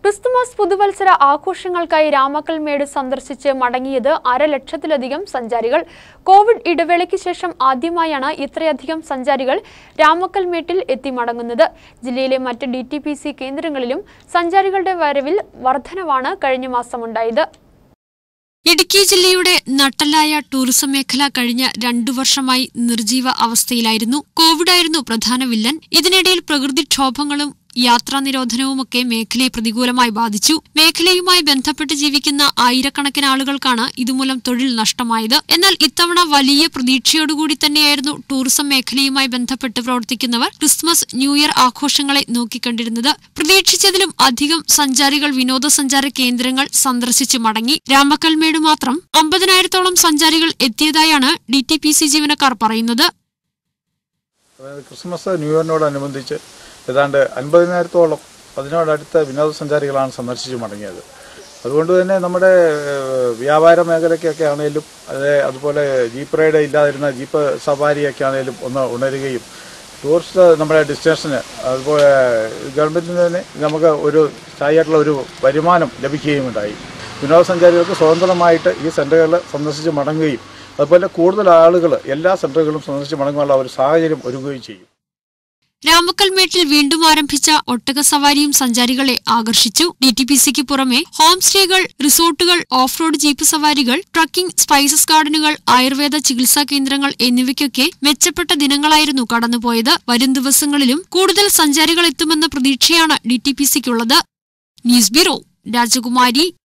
Christmas പുതുവത്സര ആഘോഷങ്ങൾക്കായി രാമക്കൽമേട് സന്ദർശിച്ച് മടങ്ങിയത് അരലക്ഷത്തിലധികം സഞ്ചാരികൾ കോവിഡ് ഇടവേളയ്ക്ക് ശേഷം ആദ്യമായാണ് ഇത്രയധികം സഞ്ചാരികൾ രാമക്കൽമേട്ടിൽ എത്തി മടങ്ങുന്നത് ജില്ലയിലെ മറ്റ് ഡി ടി പി സി കേന്ദ്രങ്ങളിലും സഞ്ചാരികളുടെ വരവിൽ വർധനവാണ് കഴിഞ്ഞ മാസമുണ്ടായത് ഇടുക്കി ജില്ലയുടെ നട്ടലായ ടൂറിസം മേഖല കഴിഞ്ഞ രണ്ടു വർഷമായി നിർജീവ അവസ്ഥയിലായിരുന്നു കോവിഡായിരുന്നു പ്രധാന വില്ലൻ ഇതിനിടയിൽ പ്രകൃതിക്ഷോഭങ്ങളും യാത്രാ നിരോധനവുമൊക്കെ മേഖലയെ പ്രതികൂലമായി ബാധിച്ചു മേഖലയുമായി ബന്ധപ്പെട്ട് ജീവിക്കുന്ന ആയിരക്കണക്കിന് ആളുകൾക്കാണ് ഇതുമൂലം തൊഴിൽ നഷ്ടമായത് എന്നാൽ ഇത്തവണ വലിയ പ്രതീക്ഷയോടുകൂടി തന്നെയായിരുന്നു ടൂറിസം മേഖലയുമായി ബന്ധപ്പെട്ട് പ്രവർത്തിക്കുന്നവർ ക്രിസ്മസ് ന്യൂ ഇയർ ആഘോഷങ്ങളെ നോക്കിക്കണ്ടിരുന്നത് പ്രതീക്ഷിച്ചതിലും അധികം സഞ്ചാരികൾ വിനോദസഞ്ചാര കേന്ദ്രങ്ങൾ സന്ദർശിച്ചു മടങ്ങി രാമക്കൽമേട് മാത്രം അമ്പതിനായിരത്തോളം സഞ്ചാരികൾ എത്തിയതായാണ് ഡി ടി പി സി ജീവനക്കാർ പറയുന്നത് അതായത് ക്രിസ്മസ് ന്യൂ ഇയറിനോടനുബന്ധിച്ച് ഏതാണ്ട് അൻപതിനായിരത്തോളം അതിനോടടുത്ത വിനോദസഞ്ചാരികളാണ് സന്ദർശിച്ച് മടങ്ങിയത് അതുകൊണ്ട് തന്നെ നമ്മുടെ ഏഹ്, വ്യാപാര മേഖലയ്ക്കൊക്കെ ആണെങ്കിലും അതെ അതുപോലെ ജീപ്പ് റൈഡ് ഇല്ലാതിരുന്ന ജീപ്പ് സവാരിയൊക്കെ ആണെങ്കിലും ഒന്ന് ഉണരുകയും ടൂറിസ്റ്റ് നമ്മുടെ ഡെസ്റ്റിനേഷന് അതുപോലെ ഗവൺമെൻറ്റിന് തന്നെ നമുക്ക് ഒരു സ്ഥായിയായിട്ടുള്ള ഒരു വരുമാനം ലഭിക്കുകയും ഉണ്ടായി വിനോദസഞ്ചാരികൾക്ക് സ്വതന്ത്രമായിട്ട് ഈ സെൻ്ററുകൾ സന്ദർശിച്ച് മടങ്ങുകയും അതുപോലെ കൂടുതൽ ആളുകൾ എല്ലാ സെൻ്ററുകളും സന്ദർശിച്ച് മടങ്ങാനുള്ള ഒരു സാഹചര്യം ഒരുങ്ങുകയും ചെയ്യും രാമക്കൽമേട്ടിൽ വീണ്ടും ആരംഭിച്ച ഒട്ടക സവാരിയും സഞ്ചാരികളെ ആകർഷിച്ചു ഡി ടി പി സിക്ക് പുറമെ ഹോം സ്റ്റേകൾ റിസോർട്ടുകൾ ഓഫ് റോഡ് ജീപ്പ് സവാരികൾ ട്രക്കിംഗ് സ്പൈസസ് ഗാർഡനുകൾ ആയുർവേദ ചികിത്സാ കേന്ദ്രങ്ങൾ എന്നിവയ്ക്കൊക്കെ മെച്ചപ്പെട്ട ദിനങ്ങളായിരുന്നു കടന്നുപോയത് വരും ദിവസങ്ങളിലും കൂടുതൽ സഞ്ചാരികൾ എത്തുമെന്ന പ്രതീക്ഷയാണ് ഡി ടി പി സിക്കുള്ളത് ന്യൂസ് ബ്യൂറോ രാജകുമാരി